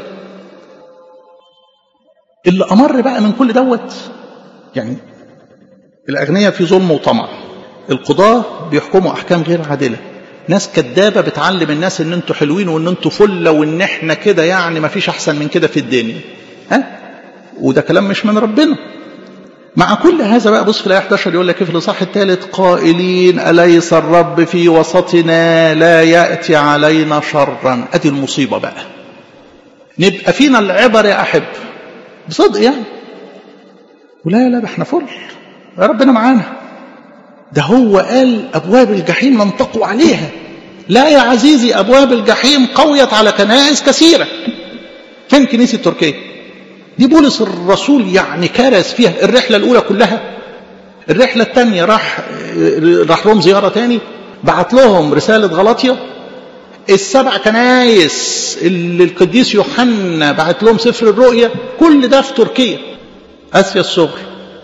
اللي أمر بقى من كل دوت يعني الأغنياء في ظلم وطمع القضاة بيحكموا أحكام غير عادلة ناس كدابة بتعلم الناس ان انتوا حلوين وان انتوا فلة وان احنا كده يعني ما فيش احسن من كده في الدنيا ها وده كلام مش من ربنا مع كل هذا بقى بص في الآية 11 يقول لك في الإصحاح الثالث قائلين أليس الرب في وسطنا لا يأتي علينا شرا أدي المصيبة بقى نبقى فينا العبر يا أحب بصدق يعني ولا لا احنا فل يا ربنا معانا ده هو قال أبواب الجحيم ننطقوا عليها لا يا عزيزي أبواب الجحيم قويت على كنائس كثيرة فين كنيسة تركيا دي بولس الرسول يعني كرس فيها الرحلة الأولى كلها الرحلة الثانية راح راح لهم زيارة تاني بعت لهم رسالة غلطية السبع كنايس اللي القديس يوحنا بعت لهم سفر الرؤيا كل ده في تركيا آسيا الصغرى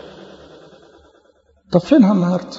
طب فينها النهارده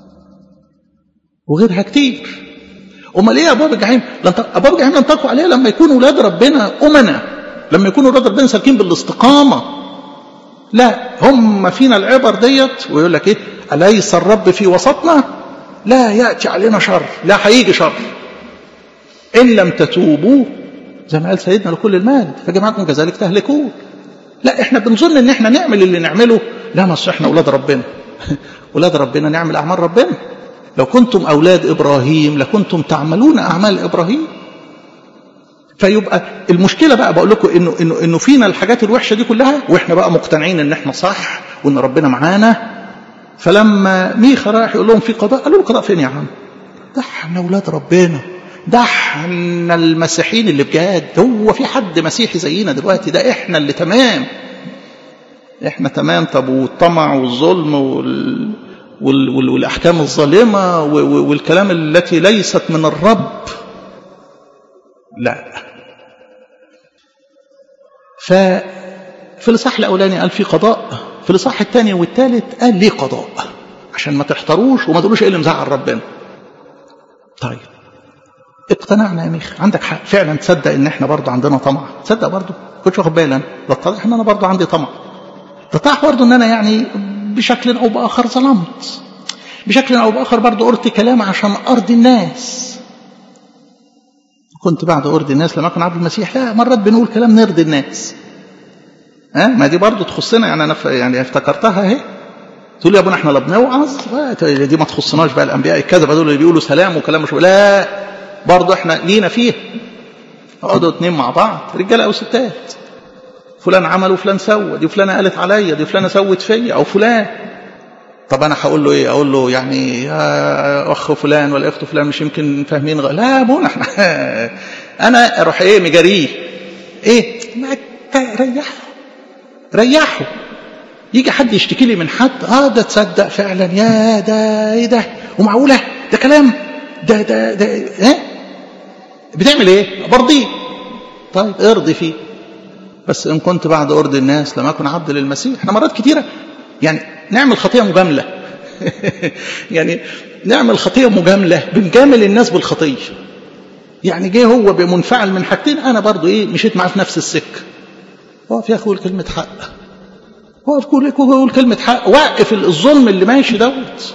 وغيرها كتير امال ايه ابواب الجحيم ابواب الجحيم ينطقوا عليها لما يكونوا اولاد ربنا امنا لما يكونوا اولاد ربنا سالكين بالاستقامه لا هم فينا العبر ديت ويقول لك ايه اليس الرب في وسطنا لا ياتي علينا شر لا هيجي شر ان لم تتوبوا زي ما قال سيدنا لكل المال فجماعتكم كذلك تهلكون لا احنا بنظن ان احنا نعمل اللي نعمله لا ما احنا اولاد ربنا اولاد ربنا نعمل اعمال ربنا لو كنتم أولاد إبراهيم لكنتم تعملون أعمال إبراهيم فيبقى المشكلة بقى بقول لكم إنه, إنه, إنه فينا الحاجات الوحشة دي كلها وإحنا بقى مقتنعين إن إحنا صح وإن ربنا معانا فلما ميخا راح يقول لهم في قضاء قالوا له قضاء فين يا عم ده احنا أولاد ربنا ده احنا المسيحيين اللي بجد هو في حد مسيحي زينا دلوقتي ده احنا اللي تمام احنا تمام طب والطمع والظلم وال والأحكام الظالمة والكلام التي ليست من الرب لا ففي الإصحاح الأولاني قال في قضاء في الإصحاح الثاني والثالث قال ليه قضاء عشان ما تحتروش وما تقولوش ايه اللي مزعل ربنا طيب اقتنعنا يا ميخ عندك حق فعلا تصدق ان احنا برضه عندنا طمع تصدق برضه كنتش واخد بالي انا ده اتضح ان انا برضه عندي طمع ده اتضح برضه ان انا يعني بشكل أو بآخر ظلمت بشكل أو بآخر برضه قلت كلام عشان أرضي الناس كنت بعد أرضي الناس لما كان عبد المسيح لا مرات بنقول كلام نرضي الناس ها ما دي برضه تخصنا يعني أنا يعني افتكرتها اهي تقول يا ابونا احنا لا بنوعظ دي ما تخصناش بقى الانبياء الكذبه دول اللي بيقولوا سلام وكلام مش لا برضه احنا لينا فيه اقعدوا اتنين مع بعض رجاله او ستات فلان عمل وفلان سوى دي فلانة قالت عليا دي فلانة سوت فيا أو فلان طب أنا هقول له إيه أقول له يعني يا أخ فلان ولا أخت فلان مش يمكن فاهمين غ... لا أبونا احنا أنا أروح إيه مجاريه إيه ما ريحه ريحه يجي حد يشتكي لي من حد اه ده تصدق فعلا يا ده ايه ده ومعقوله ده كلام ده ده ده ايه بتعمل ايه برضيه طيب ارضي فيه بس إن كنت بعد أرض الناس لم أكن عبد للمسيح احنا مرات كتيرة يعني نعمل خطية مجاملة يعني نعمل خطية مجاملة بنجامل الناس بالخطية يعني جه هو بمنفعل من حاجتين أنا برضو إيه مشيت معاه في نفس السكة واقف يا أخوي كلمة حق واقف يقول كلمة حق وقف الظلم اللي ماشي دوت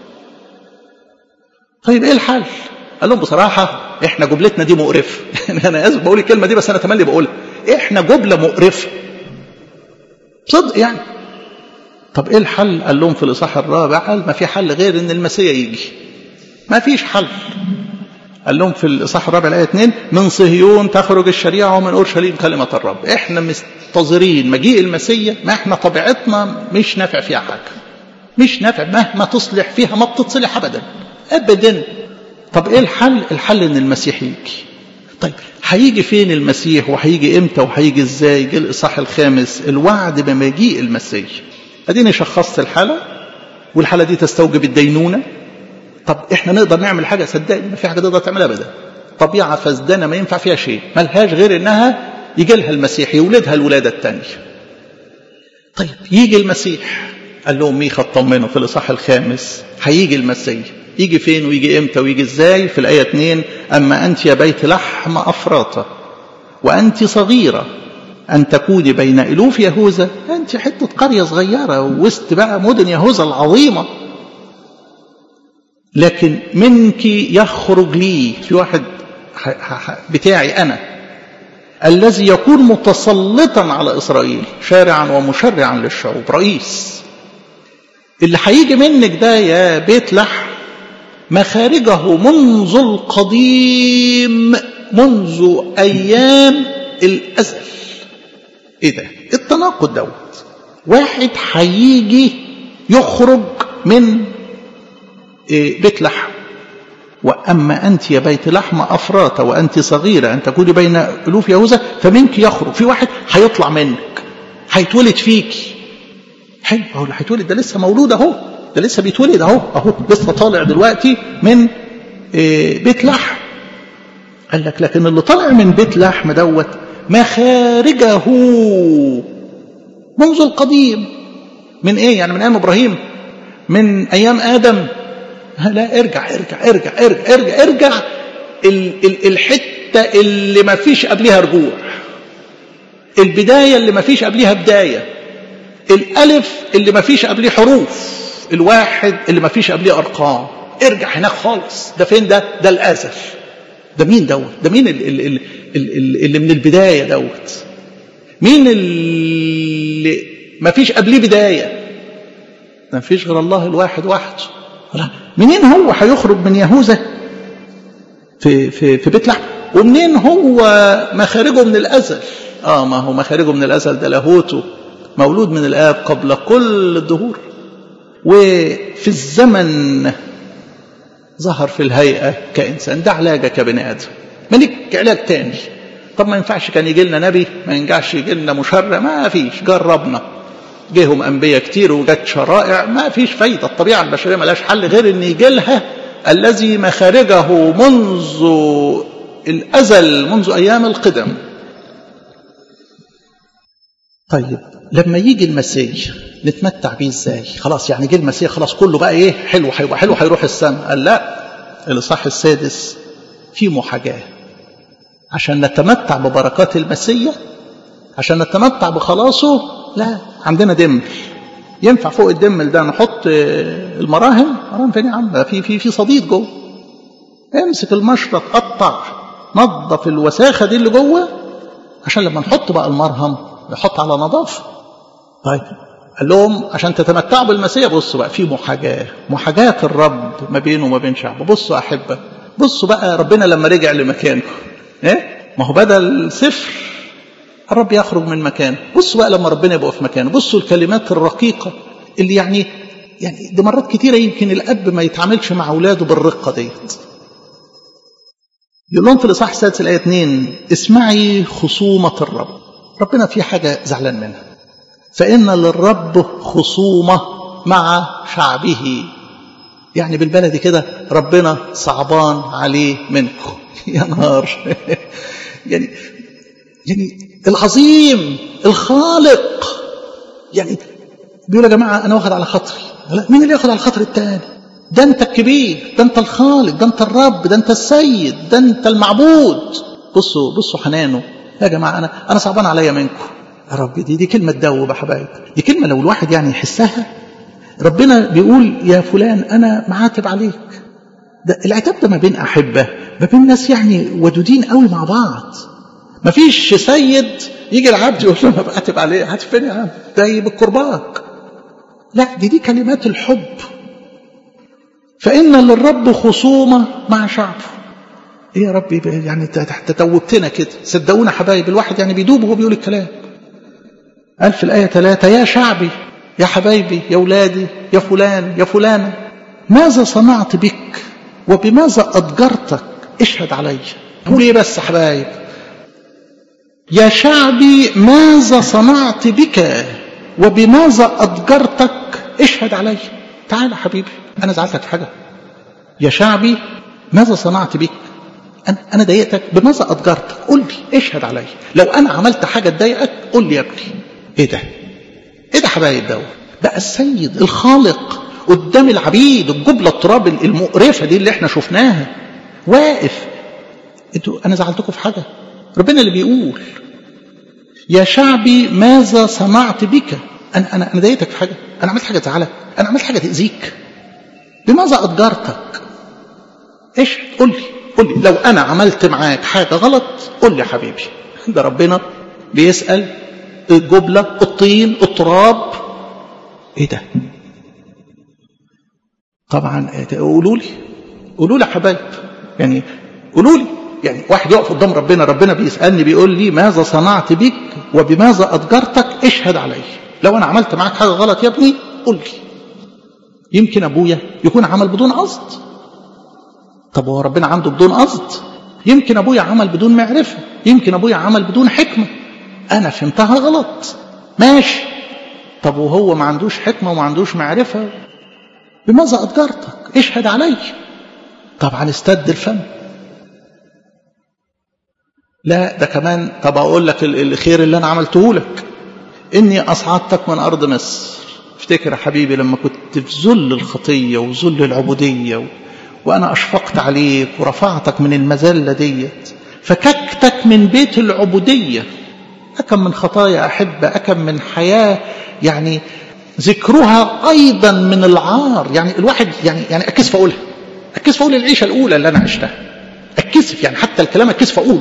طيب إيه الحل؟ قال لهم بصراحة إحنا جملتنا دي مقرفة أنا آسف بقول الكلمة دي بس أنا تملي بقولها احنا جملة مقرفة صدق يعني طب ايه الحل قال لهم في الاصحاح الرابع قال ما في حل غير ان المسيح يجي ما فيش حل قال لهم في الاصحاح الرابع الايه 2 من صهيون تخرج الشريعه ومن اورشليم كلمه الرب احنا منتظرين مجيء المسيح ما احنا طبيعتنا مش نافع فيها حاجه مش نافع مهما تصلح فيها ما بتتصلح ابدا ابدا طب ايه الحل الحل ان المسيح يجي طيب هيجي فين المسيح وهيجي امتى وهيجي ازاي جه الاصحاح الخامس الوعد بمجيء المسيح اديني شخصت الحاله والحاله دي تستوجب الدينونه طب احنا نقدر نعمل حاجه صدقني ما في حاجه تقدر تعملها ابدا طبيعه فسدانه ما ينفع فيها شيء ملهاش غير انها يجي لها المسيح يولدها الولاده الثانيه طيب يجي المسيح قال لهم ميخا اطمنوا في الاصحاح الخامس هيجي المسيح يجي فين ويجي امتى ويجي ازاي في الايه 2 اما انت يا بيت لحم افراطه وأنت صغيرة أن تكوني بين ألوف يهوذا أنت حتة قرية صغيرة وسط بقى مدن يهوذا العظيمة لكن منك يخرج لي في واحد بتاعي أنا الذي يكون متسلطا على إسرائيل شارعا ومشرعا للشعوب رئيس اللي هيجي منك ده يا بيت لحم مخارجه منذ القديم منذ أيام الأزل إيه ده التناقض دوت واحد هيجي يخرج من بيت لحم وأما أنت يا بيت لحم أفراط وأنت صغيرة أن تكوني بين ألوف يهوذا فمنك يخرج في واحد هيطلع منك هيتولد فيكي حلو اهو اللي هيتولد ده لسه مولود اهو ده لسه بيتولد اهو اهو لسه طالع دلوقتي من بيت لحم قال لك لكن اللي طالع من بيت لحم دوت مخارجه منذ القديم من ايه يعني من ايام ابراهيم من ايام ادم لا ارجع ارجع ارجع ارجع ارجع ارجع ال ال الحته اللي ما فيش قبلها رجوع البدايه اللي ما فيش قبلها بدايه الالف اللي ما فيش قبليه حروف الواحد اللي ما فيش قبليه ارقام ارجع هناك خالص ده فين ده ده الازل ده مين دوت ده مين اللي, اللي, اللي, اللي من البدايه دوت مين اللي ما فيش قبليه بدايه ما فيش غير الله الواحد وحده منين هو هيخرج من يهوذا في في في بيت لحم ومنين هو مخارجه من الازل اه ما هو مخارجه من الازل ده لاهوته مولود من الاب قبل كل الدهور وفي الزمن ظهر في الهيئه كانسان ده علاجك كبني ادم مالك علاج تاني طب ما ينفعش كان يجي لنا نبي ما ينفعش يجي لنا مشرع ما فيش جربنا جيهم انبياء كتير وجت شرائع ما فيش فايده الطبيعه البشريه ملهاش حل غير ان يجي لها الذي مخارجه منذ الازل منذ ايام القدم طيب لما يجي المسيح نتمتع بيه ازاي خلاص يعني جه المسيح خلاص كله بقى ايه حلو هيبقى حلو هيروح السماء قال لا الاصحاح السادس في محاجاه عشان نتمتع ببركات المسيح عشان نتمتع بخلاصه لا عندنا دمل ينفع فوق الدمل ده نحط المراهم مراهم فين يا عم في في في صديد جوه امسك المشرط قطع نظف الوساخه دي اللي جوه عشان لما نحط بقى المرهم نحط على نظافه طيب قال لهم عشان تتمتعوا بالمسيح بصوا بقى في محاجاه محاجاه الرب ما بينه وما بين شعبه بصوا احبه بصوا بقى ربنا لما رجع لمكانه ايه ما هو بدل صفر الرب يخرج من مكانه بصوا بقى لما ربنا يبقى في مكانه بصوا الكلمات الرقيقة اللي يعني يعني دي مرات كتيرة يمكن الأب ما يتعاملش مع أولاده بالرقة ديت يقول لهم في الإصحاح السادس الآية 2 اسمعي خصومة الرب ربنا في حاجة زعلان منها فإن للرب خصومة مع شعبه يعني بالبلدي كده ربنا صعبان عليه منكم يا نهار يعني يعني العظيم الخالق يعني بيقول يا جماعة أنا واخد على خاطري لا مين اللي ياخد على خاطر التاني ده أنت الكبير ده أنت الخالق ده أنت الرب ده أنت السيد ده أنت المعبود بصوا بصوا حنانه يا جماعة أنا أنا صعبان عليا منكم يا رب دي دي كلمة تدوب يا حبايب دي كلمة لو الواحد يعني يحسها ربنا بيقول يا فلان أنا معاتب عليك ده العتاب ده ما بين أحبة ما بين ناس يعني ودودين قوي مع بعض ما فيش سيد يجي العبد يقول له انا بعاتب عليه هات فين يا عم ده بالكرباج لا دي دي كلمات الحب فإن للرب خصومة مع شعبه ايه يا رب يعني تتوبتنا كده صدقونا حبايب الواحد يعني بيدوب وهو بيقول الكلام قال في الآية ثلاثة يا شعبي يا حبايبي يا ولادي يا فلان يا فلانة ماذا صنعت بك وبماذا أضجرتك اشهد علي قول ايه بس حبايب يا شعبي ماذا صنعت بك وبماذا أضجرتك اشهد علي تعال يا حبيبي أنا زعلتك في حاجة يا شعبي ماذا صنعت بك أنا ضايقتك بماذا أضجرتك قل لي اشهد علي لو أنا عملت حاجة تضايقك قل لي يا ابني إيه ده إيه ده حبايب ده بقى السيد الخالق قدام العبيد الجبلة التراب المقرفة دي اللي احنا شفناها واقف انتوا انا زعلتكم في حاجة ربنا اللي بيقول يا شعبي ماذا صنعت بك انا انا انا ضايقتك في حاجه انا عملت حاجه تزعلك انا عملت حاجه تاذيك بماذا اضجرتك ايش قول لي قول لي لو انا عملت معاك حاجه غلط قول لي يا حبيبي ده ربنا بيسال الجبله الطين التراب ايه ده طبعا قولوا لي قولوا لي يا حبايب يعني قولوا لي يعني واحد يقف قدام ربنا ربنا بيسالني بيقول لي ماذا صنعت بك وبماذا اضجرتك اشهد علي لو انا عملت معاك حاجه غلط يا ابني قول لي يمكن ابويا يكون عمل بدون قصد طب هو ربنا عنده بدون قصد يمكن ابويا عمل بدون معرفه يمكن ابويا عمل بدون حكمه انا فهمتها غلط ماشي طب وهو ما عندوش حكمه وما عندوش معرفه بماذا اضجرتك اشهد علي طبعا استد الفم لا ده كمان طب اقول لك الخير اللي انا عملته لك اني اصعدتك من ارض مصر افتكر يا حبيبي لما كنت في ذل الخطيه وذل العبوديه و... وانا اشفقت عليك ورفعتك من المذله ديت فككتك من بيت العبوديه اكم من خطايا احبه اكم من حياه يعني ذكرها ايضا من العار يعني الواحد يعني يعني اكسف اقولها اكسف اقول العيشه الاولى اللي انا عشتها اتكسف يعني حتى الكلام اتكسف اقوله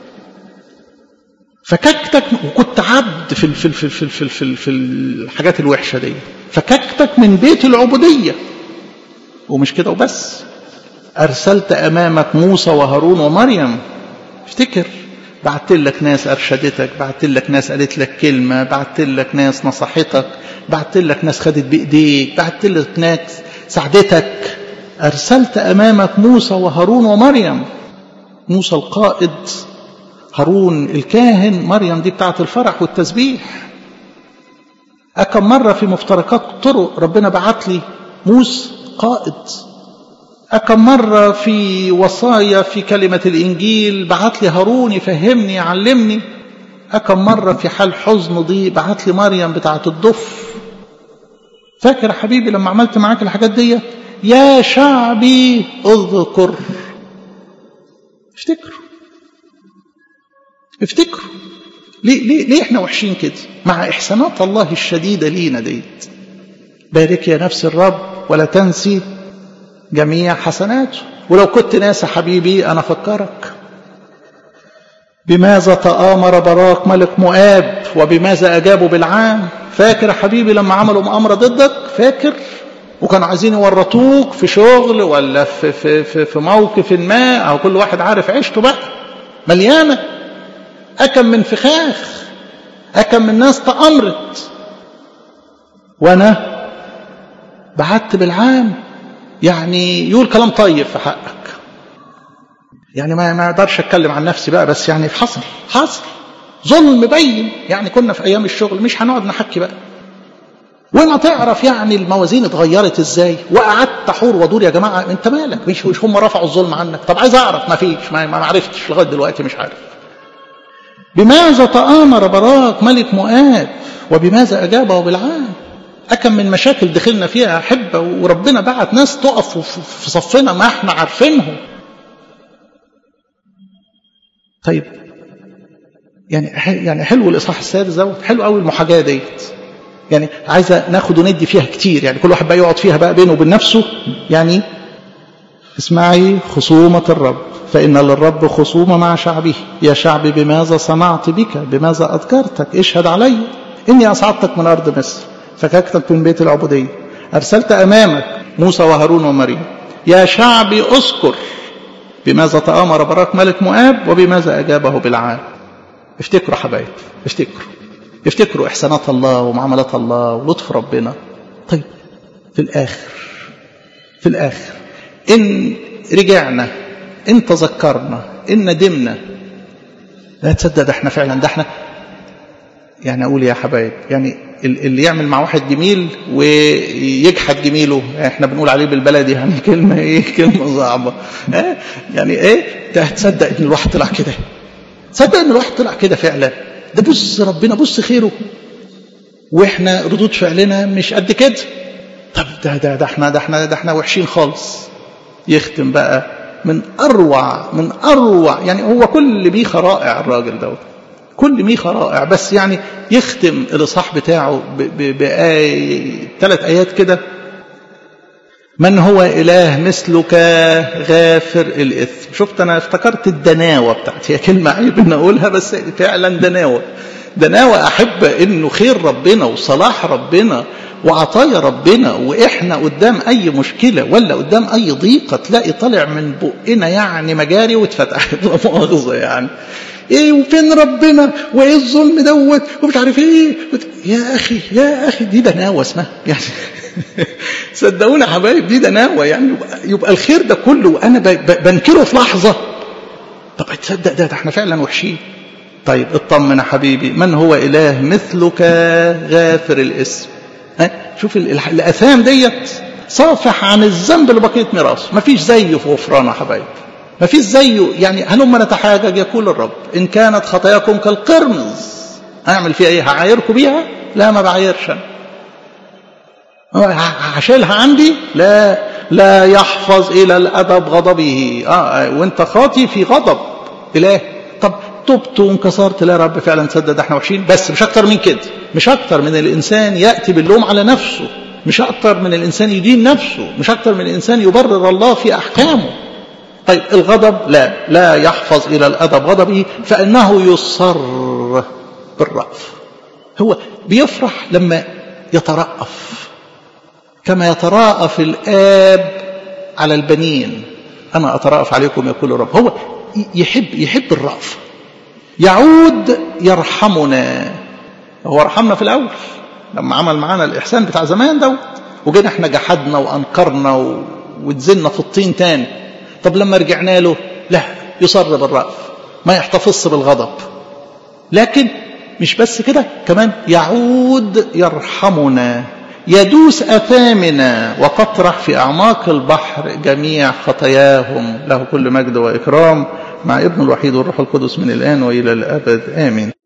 فككتك وكنت عبد في ال في ال في ال في ال في, ال في, ال في الحاجات الوحشه دي فككتك من بيت العبوديه ومش كده وبس ارسلت امامك موسى وهارون ومريم افتكر بعت لك ناس ارشدتك بعت لك ناس قالت لك كلمه بعت لك ناس نصحتك بعت لك ناس خدت بايديك بعت لك ناس ساعدتك ارسلت امامك موسى وهارون ومريم موسى القائد هارون الكاهن مريم دي بتاعت الفرح والتسبيح أكم مرة في مفترقات الطرق ربنا بعت لي موسى قائد أكم مرة في وصايا في كلمة الإنجيل بعت لي هارون يفهمني يعلمني أكم مرة في حال حزن دي بعت لي مريم بتاعت الضف فاكر يا حبيبي لما عملت معاك الحاجات دي يا شعبي اذكر افتكروا افتكروا ليه, ليه, ليه احنا وحشين كده مع احسانات الله الشديدة لينا ديت بارك يا نفس الرب ولا تنسي جميع حسناته ولو كنت ناسي حبيبي انا افكرك بماذا تآمر براك ملك مؤاب وبماذا أجابوا بالعام فاكر يا حبيبي لما عملوا مؤامرة ضدك فاكر وكانوا عايزين يورطوك في شغل ولا في, في, في, في موقف ما أو كل واحد عارف عيشته بقى مليانة أكم من فخاخ أكم من ناس تأمرت وأنا بعت بالعام يعني يقول كلام طيب في حقك يعني ما ما اقدرش اتكلم عن نفسي بقى بس يعني حصل حصل ظلم بين يعني كنا في ايام الشغل مش هنقعد نحكي بقى وما تعرف يعني الموازين اتغيرت ازاي وقعدت احور وادور يا جماعه انت مالك مش مش هم رفعوا الظلم عنك طب عايز اعرف ما فيش ما, ما عرفتش لغايه دلوقتي مش عارف بماذا تآمر براك ملك مؤاب وبماذا أجابه بالعام أكم من مشاكل دخلنا فيها أحبة وربنا بعت ناس تقف في صفنا ما احنا عارفينهم طيب يعني يعني حلو الإصحاح السادس دوت حلو قوي المحاجاة ديت يعني عايزة ناخد وندي فيها كتير يعني كل واحد بقى يقعد فيها بقى بينه وبين نفسه يعني اسمعي خصومة الرب فإن للرب خصومة مع شعبه يا شعبي بماذا صنعت بك بماذا أذكرتك اشهد علي إني أصعدتك من أرض مصر فككتك من بيت العبودية أرسلت أمامك موسى وهارون ومريم يا شعبي أذكر بماذا تآمر براك ملك مؤاب وبماذا أجابه بالعام افتكروا حبايب افتكروا افتكروا إحسانات الله ومعاملات الله ولطف ربنا طيب في الآخر في الآخر إن رجعنا إن تذكرنا إن ندمنا لا تصدق ده احنا فعلا ده احنا يعني أقول يا حبايب يعني اللي يعمل مع واحد جميل ويجحد جميله احنا بنقول عليه بالبلدي يعني كلمة ايه كلمة صعبة اه يعني ايه تصدق ان الواحد طلع كده تصدق ان الواحد طلع كده فعلا ده بص ربنا بص خيره واحنا ردود فعلنا مش قد كده طب ده ده ده احنا ده احنا ده احنا وحشين خالص يختم بقى من أروع من أروع يعني هو كل ميخة رائع الراجل دوت كل ميخة رائع بس يعني يختم الإصحاح بتاعه بآية ثلاث آيات كده من هو إله مثلك غافر الإثم شفت أنا افتكرت الدناوة بتاعتي هي كلمة عيب إن أقولها بس فعلا دناوة دناوة أحب إنه خير ربنا وصلاح ربنا وعطايا ربنا وإحنا قدام أي مشكلة ولا قدام أي ضيقة تلاقي طالع من بقنا يعني مجاري واتفتحت مؤاخذة يعني ايه وفين ربنا وايه الظلم دوت ومش عارف ايه يا اخي يا اخي دي دناوه اسمها يعني صدقوني يا حبايب دي دناوه يعني يبقى, يبقى الخير ده كله انا بنكره في لحظه طب تصدق ده, ده احنا فعلا وحشين طيب اطمن يا حبيبي من هو اله مثلك غافر الاسم ها شوف الاثام ديت صافح عن الذنب لبقيه ميراثه مفيش زيه في غفران يا حبايب ما فيش زيه يعني هلما نتحاجج يقول الرب إن كانت خطاياكم كالقرمز أعمل فيها إيه هعايركم بيها لا ما بعايرش أنا هشيلها عندي لا لا يحفظ إلى الأدب غضبه آه وانت خاطي في غضب إله طب تبت وانكسرت لا رب فعلا تصدق احنا وحشين بس مش أكتر من كده مش أكتر من الإنسان يأتي باللوم على نفسه مش أكتر من الإنسان يدين نفسه مش أكتر من الإنسان يبرر الله في أحكامه طيب الغضب لا لا يحفظ إلى الأدب غضبه فإنه يصر بالرأف هو بيفرح لما يترأف كما يتراءف الآب على البنين أنا أترأف عليكم يقول الرب هو يحب يحب الرأف يعود يرحمنا هو رحمنا في الأول لما عمل معانا الإحسان بتاع زمان دوت وجينا احنا جحدنا وأنكرنا وتزلنا في الطين تاني طب لما رجعنا له لا يصر بالرأف ما يحتفظ بالغضب لكن مش بس كده كمان يعود يرحمنا يدوس أثامنا وتطرح في أعماق البحر جميع خطاياهم له كل مجد وإكرام مع ابن الوحيد والروح القدس من الآن وإلى الأبد آمين